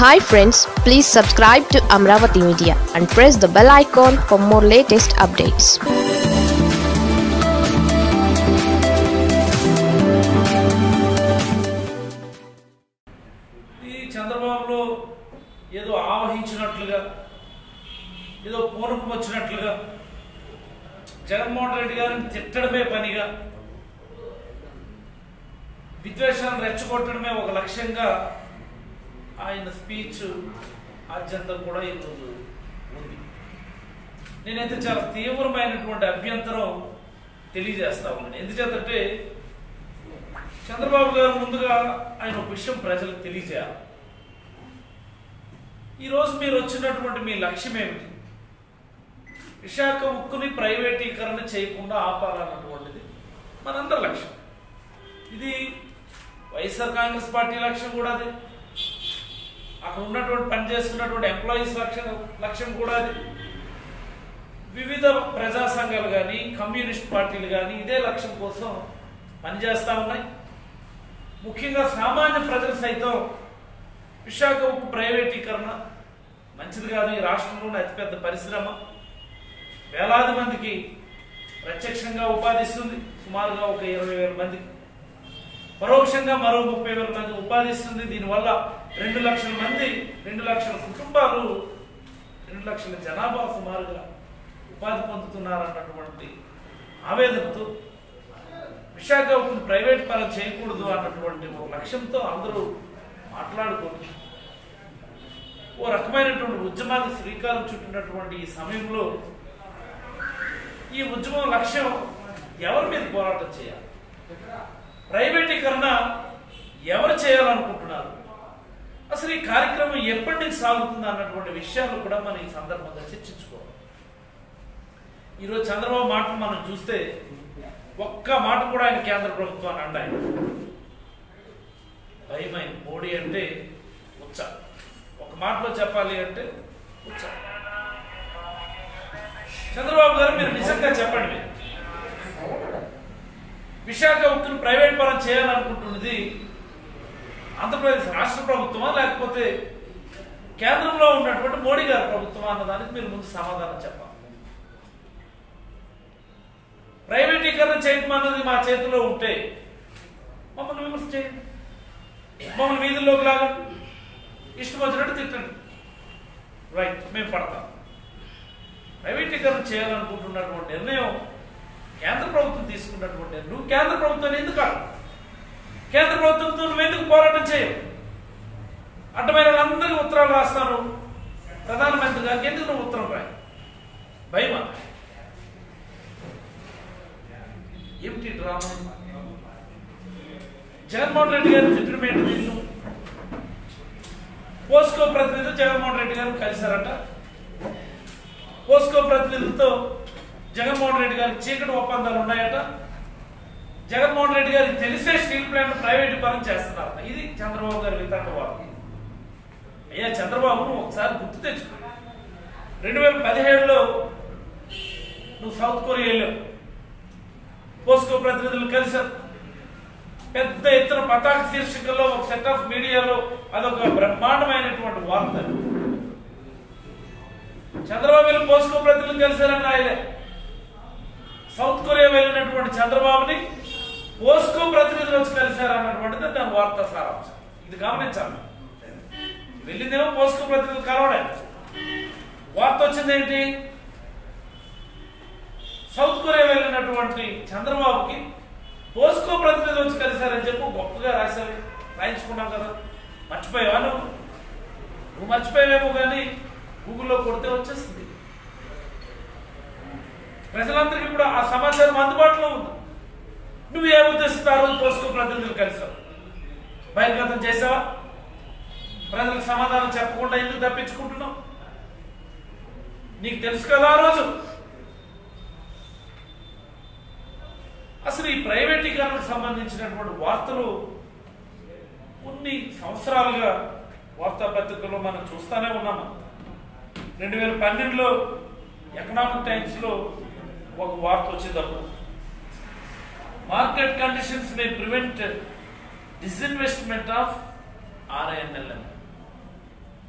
Hi friends please subscribe to Amaravati media and press the bell icon for more latest updates ఈ చంద్రబాబులో ఏదో ఆవహించినట్లుగా ఏదో పూనకం వచ్చినట్లుగా జగన్మోహన్ రెడ్డి గారిని తిట్టడమే పనిగా విద్వేషాలను రెచ్చగొట్టడమే ఒక లక్ష్యంగా ఆయన స్పీచ్ ఆద్యంతం కూడా ఈరోజు ఉంది నేనైతే చాలా తీవ్రమైనటువంటి అభ్యంతరం తెలియజేస్తా ఉన్నాను ఎందుచేతంటే చంద్రబాబు గారు ముందుగా ఆయన ఒక విషయం ప్రజలకు తెలియజేయాలి ఈరోజు మీరు వచ్చినటువంటి మీ లక్ష్యం ఏమిటి విశాఖ ఉక్కుని ప్రైవేటీకరణ చేయకుండా ఆపాలన్నటువంటిది మనందరి లక్ష్యం ఇది వైఎస్ఆర్ కాంగ్రెస్ పార్టీ లక్ష్యం కూడా అదే అక్కడ ఉన్నటువంటి పనిచేస్తున్నటువంటి ఎంప్లాయీస్ లక్ష్యం లక్ష్యం కూడా అది వివిధ ప్రజా సంఘాలు కానీ కమ్యూనిస్ట్ పార్టీలు కానీ ఇదే లక్ష్యం కోసం పనిచేస్తా ఉన్నాయి ముఖ్యంగా సామాన్య ప్రజలు సైతం విశాఖ ఉక్కు ప్రైవేటీకరణ మంచిది కాదు ఈ రాష్ట్రంలోని అతిపెద్ద పరిశ్రమ వేలాది మందికి ప్రత్యక్షంగా ఉపాధి ఇస్తుంది సుమారుగా ఒక ఇరవై వేల మందికి పరోక్షంగా మరో ముప్పై వేల మంది ఉపాధి ఇస్తుంది దీనివల్ల రెండు లక్షల మంది రెండు లక్షల కుటుంబాలు రెండు లక్షల జనాభా సుమారుగా ఉపాధి పొందుతున్నారన్నటువంటి ఆవేదనతో విశాఖ ఉక్కును ప్రైవేట్ పరం చేయకూడదు అన్నటువంటి ఒక లక్ష్యంతో అందరూ మాట్లాడుకొని ఓ రకమైనటువంటి ఉద్యమానికి శ్రీకారం చుట్టినటువంటి ఈ సమయంలో ఈ ఉద్యమం లక్ష్యం ఎవరి మీద పోరాటం చేయాలి ప్రైవేటీకరణ ఎవరు చేయాలనుకుంటున్నారు అసలు ఈ కార్యక్రమం ఎప్పటి నుంచి సాగుతుంది అన్నటువంటి విషయాలు కూడా మనం ఈ సందర్భంగా చర్చించుకోవాలి ఈరోజు చంద్రబాబు మాటలు మనం చూస్తే ఒక్క మాట కూడా ఆయన కేంద్ర ప్రభుత్వాన్ని అండాయి భయమైన మోడీ అంటే ఉచ్చ ఒక మాటలో చెప్పాలి అంటే ఉచ్చ చంద్రబాబు గారు మీరు నిజంగా చెప్పండి మీరు విశాఖ ఉక్కును ప్రైవేట్ పరం చేయాలనుకుంటున్నది ఆంధ్రప్రదేశ్ రాష్ట్ర ప్రభుత్వమా లేకపోతే కేంద్రంలో ఉన్నటువంటి మోడీ గారి ప్రభుత్వమా అన్నదానికి మీరు ముందు సమాధానం చెప్పాలి ప్రైవేటీకరణ చేయటం అన్నది మా చేతిలో ఉంటే మమ్మల్ని విమర్శ చేయండి మమ్మల్ని వీధుల్లోకి లాగండి ఇష్టం వచ్చినట్టు తిట్టండి రైట్ మేము పడతాం ప్రైవేటీకరణ చేయాలనుకుంటున్నటువంటి నిర్ణయం కేంద్ర ప్రభుత్వం తీసుకున్నటువంటి నిర్ణయం. నువ్వు కేంద్ర ప్రభుత్వాన్ని ఎందుకు కాదు కేంద్ర ప్రభుత్వంతో నువ్వు ఎందుకు పోరాటం చేయవు అడ్డమైన వాళ్ళందరికీ ఉత్తరాలు రాస్తాను ప్రధానమంత్రి గారికి ఎందుకు నువ్వు ఉత్తరం రాయి భయమా ఏమిటి డ్రామా జగన్మోహన్ రెడ్డి గారు తిట్టడం ఏంటి దీన్ని పోస్కో ప్రతినిధులు జగన్మోహన్ రెడ్డి గారు కలిశారట పోస్కో ప్రతినిధులతో జగన్మోహన్ రెడ్డి గారికి చీకటి ఒప్పందాలు ఉన్నాయట జగన్మోహన్ రెడ్డి గారికి తెలిసే స్టీల్ ప్లాంట్ ప్రైవేట్ పరం చేస్తున్నారట ఇది చంద్రబాబు గారి వితండవాదం అయ్యా చంద్రబాబు నువ్వు ఒకసారి గుర్తు తెచ్చుకో రెండు వేల పదిహేడులో నువ్వు సౌత్ కొరియా వెళ్ళావు పోస్కో ప్రతినిధులు కలిశారు పెద్ద ఎత్తున పతాక శీర్షికల్లో ఒక సెట్ ఆఫ్ మీడియాలో అదొక బ్రహ్మాండమైనటువంటి వార్త చంద్రబాబు వెళ్ళి పోస్కో ప్రతినిధులు కలిశారని రాయలే సౌత్ కొరియా వెళ్ళినటువంటి చంద్రబాబుని పోస్కో ప్రతినిధులు వచ్చి కలిశారన్నటువంటిది దాని వార్త సారాంశం ఇది గమనించాలి వెళ్ళిందేమో పోస్కో ప్రతినిధులు కలవడే వార్త వచ్చింది ఏంటి సౌత్ కొరియా వెళ్ళినటువంటి చంద్రబాబుకి పోస్కో ప్రతినిధులు వచ్చి కలిశారని చెప్పి గొప్పగా రాశారు రాయించుకున్నాం కదా మర్చిపోయావా నువ్వు నువ్వు మర్చిపోయావేమో కానీ గూగుల్లో కొడితే వచ్చేస్తుంది ప్రజలందరికీ కూడా ఆ సమాచారం అందుబాటులో ఉంది నువ్వు ఏ ఉద్దేశంతో ఆ రోజు పోస్కో ప్రతినిధులు కలిసావు బహిర్గతం చేసావా ప్రజలకు సమాధానం చెప్పకుండా ఎందుకు తప్పించుకుంటున్నావు నీకు తెలుసు కదా ఆ రోజు అసలు ఈ ప్రైవేటీకరణకు సంబంధించినటువంటి వార్తలు కొన్ని సంవత్సరాలుగా వార్తాపత్రికల్లో మనం చూస్తూనే ఉన్నాము రెండు వేల పన్నెండులో ఎకనామిక్ టైమ్స్లో ఒక వార్త వచ్చినప్పుడు market conditions may prevent disinvestment of RINLM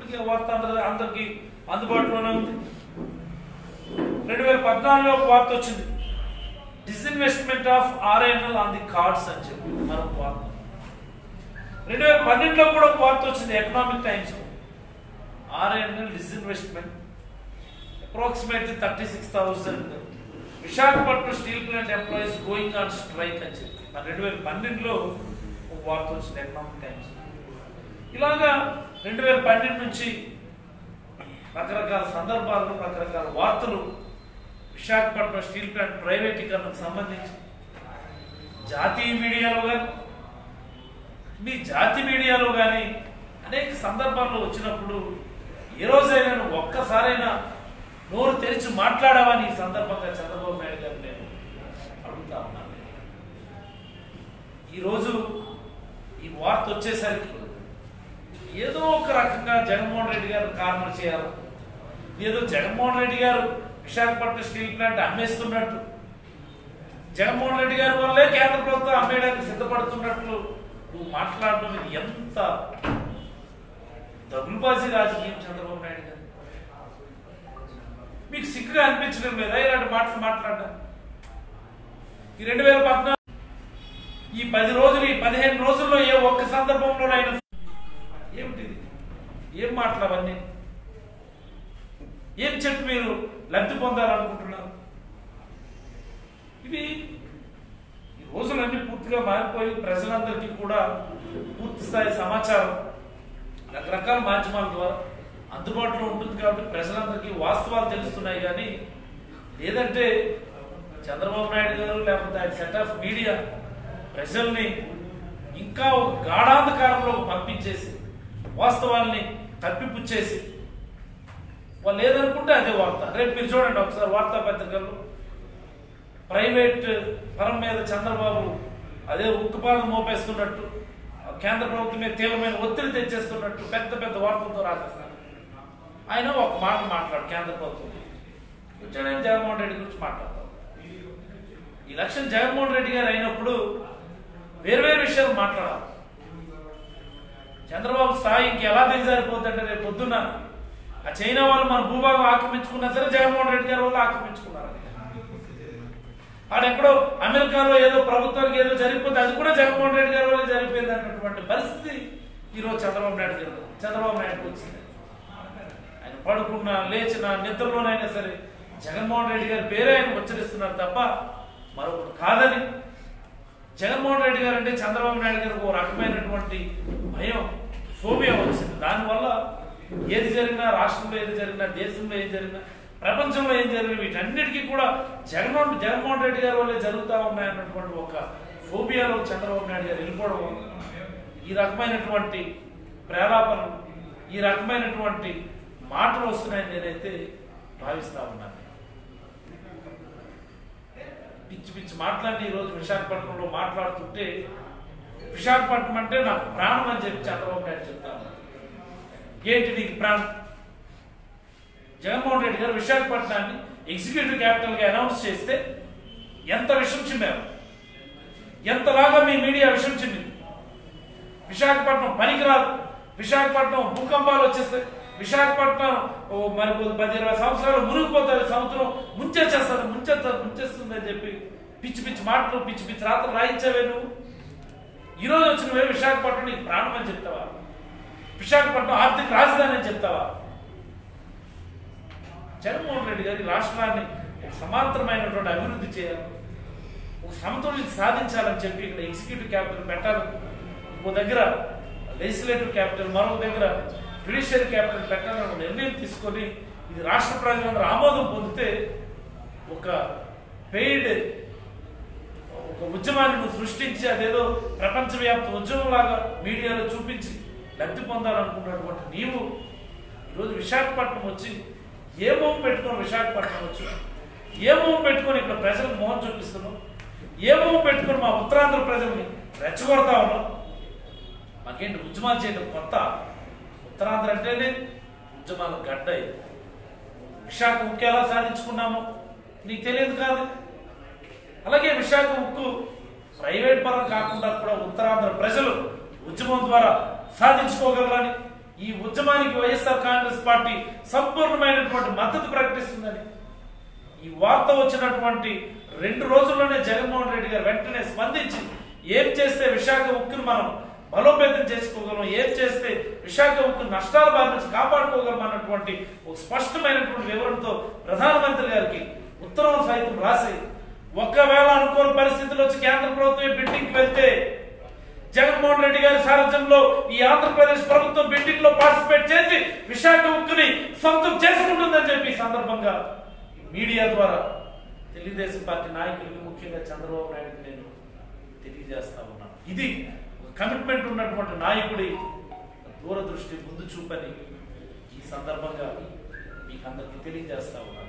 ఇప్పటికీ ఆ వార్త అందరి అందరికి అందుబాటులోనే ఉంది రెండు వేల పద్నాలుగులో ఒక వార్త వచ్చింది disinvestment of RNL on the cards అని చెప్పి మరొక వార్త రెండు వేల పన్నెండులో కూడా ఒక వార్త వచ్చింది Economic Times RNL disinvestment approximately thirty six thousand Visakhapatnam steel plant employees going on strike అని చెప్పి మరి రెండు వేల పన్నెండులో ఒక వార్త వచ్చింది ఎకనామిక్ టైమ్స్ ఇలాగా రెండు వేల పన్నెండు నుంచి రకరకాల సందర్భాల్లో రకరకాల వార్తలు విశాఖపట్నం స్టీల్ ప్లాంట్ ప్రైవేటీకరణకు సంబంధించి జాతీయ మీడియాలో కానీ మీ జాతి మీడియాలో కానీ అనేక సందర్భాల్లో వచ్చినప్పుడు ఏ రోజైనా నువ్వు ఒక్కసారైనా నోరు తెరిచి మాట్లాడావని ఈ సందర్భంగా చంద్రబాబు నాయుడు గారు నేను అడుగుతా ఉన్నాను ఈరోజు ఈ వార్త వచ్చేసరికి ఏదో ఒక రకంగా జగన్మోహన్ రెడ్డి గారు కారణం చేయాలి ఏదో జగన్మోహన్ రెడ్డి గారు విశాఖపట్నం స్టీల్ ప్లాంట్ అమ్మేస్తున్నట్టు జగన్మోహన్ రెడ్డి గారి వల్లే కేంద్ర ప్రభుత్వం అమ్మేయడానికి సిద్ధపడుతున్నట్లు నువ్వు మాట్లాడడం ఇది ఎంత దగులుబాజీ రాజకీయం చంద్రబాబు నాయుడు గారు మీకు సిగ్గుగా అనిపించడం లేదా ఇలాంటి మాటలు మాట్లాడడం ఈ రెండు వేల పద్నాలుగు ఈ పది రోజులు ఈ పదిహేను రోజుల్లో ఏ ఒక్క సందర్భంలోనైనా ఏమిటిది ఏం మాటలు అవన్నీ ఏం చెప్పి మీరు లబ్ధి పొందాలనుకుంటున్నారు ఇవి ఈ రోజులన్నీ పూర్తిగా మారిపోయి ప్రజలందరికీ కూడా పూర్తి స్థాయి సమాచారం రకరకాల మాధ్యమాల ద్వారా అందుబాటులో ఉంటుంది కాబట్టి ప్రజలందరికీ వాస్తవాలు తెలుస్తున్నాయి కానీ లేదంటే చంద్రబాబు నాయుడు గారు లేకపోతే ఆయన సెట్ ఆఫ్ మీడియా ప్రజల్ని ఇంకా ఒక గాఢాంధకారంలోకి పంపించేసి వాస్తవాల్ని తప్పిపుచ్చేసి వాళ్ళు ఏదనుకుంటే అదే వార్త రేపు మీరు చూడండి ఒకసారి వార్తాపత్రికల్లో ప్రైవేట్ పరం మీద చంద్రబాబు అదే ఉక్కుపాదం మోపేస్తున్నట్టు కేంద్ర ప్రభుత్వం మీద తీవ్రమైన ఒత్తిడి తెచ్చేస్తున్నట్టు పెద్ద పెద్ద వార్తలతో రాసేస్తారు ఆయన ఒక మాట మాట్లాడు కేంద్ర ప్రభుత్వం వచ్చాడని జగన్మోహన్ రెడ్డి గురించి మాట్లాడతాం ఈ లక్ష్యం జగన్మోహన్ రెడ్డి గారు అయినప్పుడు వేరు వేరు విషయాలు మాట్లాడాలి చంద్రబాబు స్థాయి ఇంక ఎలా దిగజారిపోతుందంటే రేపు పొద్దున్న ఆ చైనా వాళ్ళు మన భూభాగం ఆక్రమించుకున్నా సరే జగన్మోహన్ రెడ్డి గారి వాళ్ళు ఆక్రమించుకున్నారు ఆడెక్కడో అమెరికాలో ఏదో ప్రభుత్వానికి ఏదో జరిగిపోతే అది కూడా జగన్మోహన్ రెడ్డి గారి వల్ల జరిగిపోయింది అన్నటువంటి పరిస్థితి ఈరోజు చంద్రబాబు నాయుడు గారు చంద్రబాబు నాయుడు వచ్చింది ఆయన పడుకున్నా లేచినా నిద్రలోనైనా సరే జగన్మోహన్ రెడ్డి గారి పేరే ఆయన ఉచ్చరిస్తున్నారు తప్ప మరొకటి కాదని జగన్మోహన్ రెడ్డి గారు అంటే చంద్రబాబు నాయుడు గారికి ఒక రకమైనటువంటి భయం ఫోబియా వచ్చింది దానివల్ల ఏది జరిగినా రాష్ట్రంలో ఏది జరిగినా దేశంలో ఏది జరిగినా ప్రపంచంలో ఏం జరిగినా వీటన్నిటికీ కూడా జగన్మోహన్ జగన్మోహన్ రెడ్డి గారి వల్లే జరుగుతూ ఉన్నాయన్నటువంటి ఒక ఫోబియాలో చంద్రబాబు నాయుడు గారు వెళ్ళిపోవడం వల్ల ఈ రకమైనటువంటి ప్రేలాపనలు ఈ రకమైనటువంటి మాటలు వస్తున్నాయని నేనైతే భావిస్తా ఉన్నాను పిచ్చి పిచ్చి మాట్లాడి ఈరోజు విశాఖపట్నంలో మాట్లాడుతుంటే విశాఖపట్నం అంటే నాకు ప్రాణం అని చెప్పి చంద్రబాబు నాయుడు చెప్తాను ఏంటి నీకు ప్రాణం జగన్మోహన్ రెడ్డి గారు విశాఖపట్నాన్ని ఎగ్జిక్యూటివ్ క్యాపిటల్ గా అనౌన్స్ చేస్తే ఎంత విషం చిమ్మారు ఎంతలాగా మీ మీడియా విషం చిమ్మింది విశాఖపట్నం పనికిరాదు విశాఖపట్నం భూకంపాలు వచ్చేస్తాయి విశాఖపట్నం ఓ మరి కొద్ది పది ఇరవై సంవత్సరాలు మునిగిపోతారు సముద్రం ముంచేసేస్తారు ముంచేస్తారు ముంచేస్తుంది అని చెప్పి పిచ్చి పిచ్చి మాటలు పిచ్చి పిచ్చి రాత్రులు రాయించావే నువ్వు ఈరోజు వచ్చినవే విశాఖపట్నం నీకు ప్రాణం అని చెప్తావా విశాఖపట్నం ఆర్థిక రాజధాని అని చెప్తావా జగన్మోహన్ రెడ్డి గారి రాష్ట్రాన్ని ఒక సమాంతరమైనటువంటి అభివృద్ధి చేయాలి ఒక సమతుల్యత సాధించాలని చెప్పి ఇక్కడ ఎగ్జిక్యూటివ్ క్యాపిటల్ పెట్టాలి ఇంకో దగ్గర లెజిస్లేటివ్ క్యాపిటల్ మరొక దగ్గర జ్యుడిషియరీ క్యాపిటల్ పెట్టాలని ఒక నిర్ణయం తీసుకొని ఇది రాష్ట్ర ప్రజలందరూ ఆమోదం పొందితే ఒక పెయిడ్ ఒక ఉద్యమాన్ని నువ్వు సృష్టించి అదేదో ప్రపంచవ్యాప్త ఉద్యమంలాగా మీడియాలో చూపించి లబ్ధి పొందాలనుకున్నటువంటి నీవు ఈరోజు విశాఖపట్నం వచ్చి ఏ మొహం పెట్టుకొని విశాఖపట్నం వచ్చి ఏ మొహం పెట్టుకొని ఇక్కడ ప్రజలకు మొహం చూపిస్తున్నావు ఏ మొహం పెట్టుకొని మా ఉత్తరాంధ్ర ప్రజల్ని రెచ్చగొడతా ఉన్నాం మాకేంటి ఉద్యమాలు చేయడం కొత్త ఉత్తరాంధ్ర అంటేనే ఉద్యమాల గడ్డ ఇది విశాఖ ఉక్కు ఎలా సాధించుకున్నామో నీకు తెలియదు కాదు అలాగే విశాఖ ఉక్కు ప్రైవేట్ పరం కాకుండా కూడా ఉత్తరాంధ్ర ప్రజలు ఉద్యమం ద్వారా సాధించుకోగలరని ఈ ఉద్యమానికి వైఎస్ఆర్ కాంగ్రెస్ పార్టీ సంపూర్ణమైనటువంటి మద్దతు ప్రకటిస్తుందని ఈ వార్త వచ్చినటువంటి రెండు రోజుల్లోనే జగన్మోహన్ రెడ్డి గారు వెంటనే స్పందించి ఏం చేస్తే విశాఖ ఉక్కును మనం బలోపేతం చేసుకోగలం ఏం చేస్తే విశాఖ ఉక్కు నష్టాల బారి నుంచి కాపాడుకోగలం అన్నటువంటి ఒక స్పష్టమైనటువంటి వివరణతో ప్రధానమంత్రి గారికి ఉత్తరం సైతం రాసి ఒకవేళ అనుకోని పరిస్థితులు వచ్చి కేంద్ర ప్రభుత్వం బిల్డింగ్ వెళ్తే జగన్మోహన్ రెడ్డి గారి సారథ్యంలో ఈ ఆంధ్రప్రదేశ్ ప్రభుత్వం బిల్డింగ్ లో పార్టిసిపేట్ చేసి విశాఖ ఉక్కుని సొంతం చేసుకుంటుందని చెప్పి ఈ సందర్భంగా మీడియా ద్వారా తెలుగుదేశం పార్టీ నాయకులకి ముఖ్యంగా చంద్రబాబు నాయుడు నేను తెలియజేస్తా ఉన్నాను ఇది ఒక కమిట్మెంట్ ఉన్నటువంటి నాయకుడి దూరదృష్టి ముందు చూపని ఈ సందర్భంగా మీకు అందరికీ తెలియజేస్తా ఉన్నాను